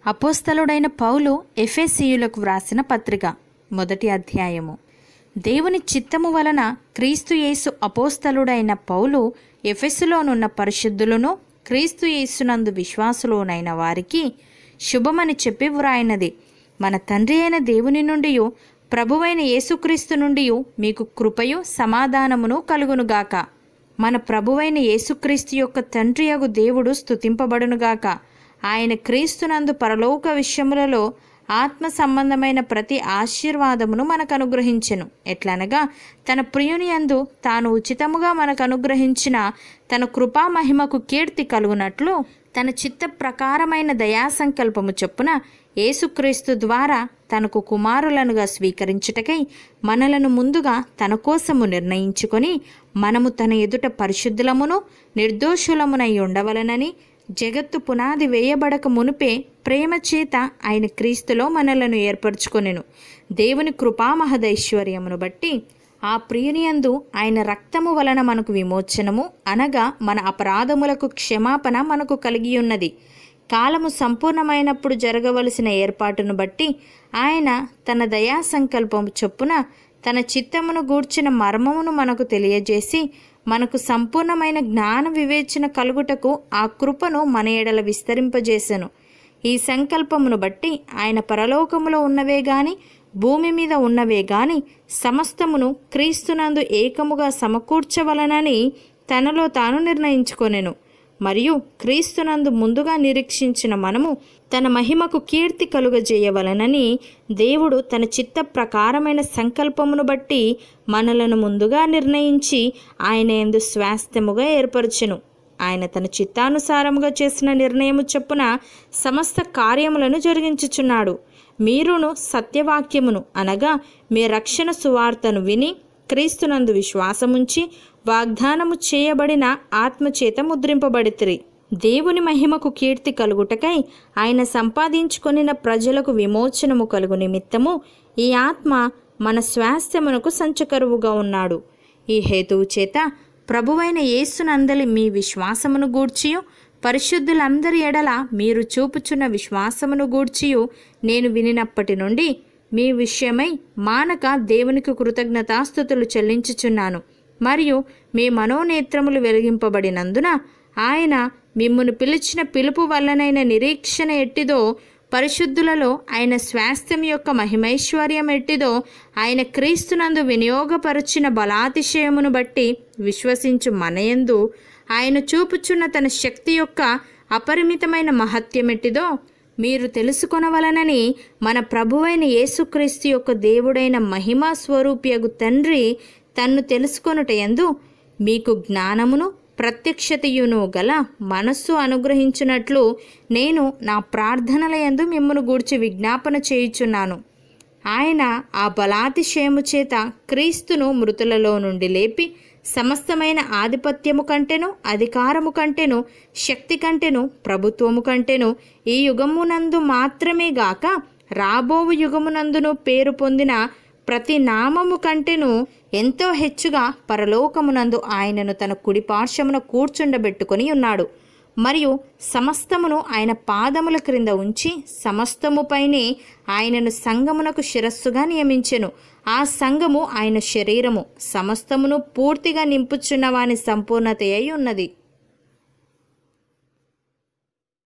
అపోస్తలుడైన పౌలు ఎఫెసీయులకు వ్రాసిన పత్రిక మొదటి అధ్యాయము దేవుని చిత్తము వలన క్రీస్తు యేసు అపోస్తలుడైన పౌలు ఎఫెసులోనున్న పరిశుద్ధులను క్రీస్తు యేసునందు విశ్వాసులోనైన వారికి శుభమని చెప్పి వ్రాయినది మన తండ్రి అయిన దేవుని నుండి ప్రభువైన యేసుక్రీస్తు నుండి మీకు కృపయు సమాధానమును కలుగునుగాక మన ప్రభువైన యేసుక్రీస్తు యొక్క తండ్రి యగు దేవుడు స్తుతింపబడునుగాక ఆయన క్రీస్తునందు పరలోక విషయములలో ఆత్మ సంబంధమైన ప్రతి ఆశీర్వాదమును మనకు అనుగ్రహించెను ఎట్లనగా తన ప్రియుని యందు తాను ఉచితముగా మనకు అనుగ్రహించిన తన కృపా మహిమకు కీర్తి కలుగునట్లు తన చిత్త ప్రకారమైన దయా సంకల్పము చొప్పున యేసుక్రీస్తు ద్వారా తనకు కుమారులనుగా స్వీకరించుటకై మనలను ముందుగా తన కోసము నిర్ణయించుకొని మనము తన ఎదుట పరిశుద్ధులమును నిర్దోషులమునై ఉండవలనని జగత్తు పునాది వేయబడక మునుపే ప్రేమ చేత ఆయన క్రీస్తులో మనలను ఏర్పరచుకొనెను దేవుని కృపా మహదైశ్వర్యమును బట్టి ఆ ప్రియునియందు ఆయన రక్తము వలన మనకు విమోచనము అనగా మన అపరాధములకు క్షమాపణ మనకు కలిగి ఉన్నది కాలము సంపూర్ణమైనప్పుడు జరగవలసిన ఏర్పాటును బట్టి ఆయన తన దయా సంకల్పము చొప్పున తన చిత్తమును గూర్చిన మర్మమును మనకు తెలియజేసి మనకు సంపూర్ణమైన జ్ఞాన వివేచన కలుగుటకు ఆ కృపను మన ఎడల విస్తరింపజేసెను ఈ సంకల్పమును బట్టి ఆయన పరలోకములో ఉన్నవే గాని భూమి మీద ఉన్నవే గాని సమస్తమును క్రీస్తునందు ఏకముగా సమకూర్చవలనని తనలో తాను నిర్ణయించుకొనెను మరియు క్రీస్తునందు ముందుగా నిరీక్షించిన మనము తన మహిమకు కీర్తి కలుగజేయవలనని దేవుడు తన చిత్త ప్రకారమైన సంకల్పమును బట్టి మనలను ముందుగా నిర్ణయించి ఆయన ఎందు స్వాస్థ్యముగా ఏర్పరచెను ఆయన తన చిత్తానుసారముగా చేసిన నిర్ణయము చొప్పున సమస్త కార్యములను జరిగించుచున్నాడు మీరును సత్యవాక్యమును అనగా మీ రక్షణ సువార్తను విని క్రీస్తునందు విశ్వాసముంచి వాగ్దానము చేయబడిన ఆత్మచేత ముద్రింపబడితిరి దేవుని మహిమకు కీర్తి కలుగుటకై ఆయన సంపాదించుకొనిన ప్రజలకు విమోచనము కలుగు నిమిత్తము ఈ ఆత్మ మన స్వాస్థ్యమునకు సంచకరువుగా ఉన్నాడు ఈ హేతువు చేత ప్రభువైన యేసునందలి మీ విశ్వాసమును గూర్చియు పరిశుద్ధులందరి ఎడల మీరు చూపుచున్న విశ్వాసమును గూర్చియు నేను వినినప్పటి నుండి మీ విషయమై మానక దేవునికి కృతజ్ఞతాస్థుతులు చెల్లించుచున్నాను మరియు మీ మనోనేత్రములు వెలిగింపబడినందున ఆయన మిమ్మును పిలిచిన పిలుపు వల్లనైన నిరీక్షణ ఎట్టిదో పరిశుద్ధులలో ఆయన స్వాస్థ్యం యొక్క మహిమైశ్వర్యం ఎట్టిదో ఆయన క్రీస్తునందు వినియోగపరచిన బలాతిశయమును బట్టి విశ్వసించు మనయందు ఆయన చూపుచున్న తన శక్తి యొక్క అపరిమితమైన మహత్యమెట్టిదో మీరు తెలుసుకొనవలనని మన ప్రభువైన యేసుక్రీస్తు యొక్క దేవుడైన మహిమా స్వరూపియగు తండ్రి తన్ను తెలుసుకొనుట యందు మీకు జ్ఞానమును ప్రత్యక్షతయును గల మనస్సు అనుగ్రహించినట్లు నేను నా ప్రార్థనల యందు మిమ్మను గూర్చి విజ్ఞాపన చేయుచున్నాను ఆయన ఆ బలాతిశయము చేత క్రీస్తును మృతులలో నుండి లేపి సమస్తమైన ఆధిపత్యము కంటెను అధికారము కంటెను శక్తి కంటెను ప్రభుత్వము కంటెను ఈ యుగమునందు మాత్రమే గాక రాబోవు యుగమునందును పేరు పొందిన ప్రతి నామము కంటెను ఎంతో హెచ్చుగా పరలోకమునందు ఆయనను తన కుడి పార్శ్వమున కూర్చుండబెట్టుకొని ఉన్నాడు మరియు సమస్తమును ఆయన పాదముల క్రింద ఉంచి సమస్తముపైనే ఆయనను సంగమునకు శిరస్సుగా నియమించెను ఆ సంఘము ఆయన శరీరము సమస్తమును పూర్తిగా నింపుచున్న వాని సంపూర్ణత అయి ఉన్నది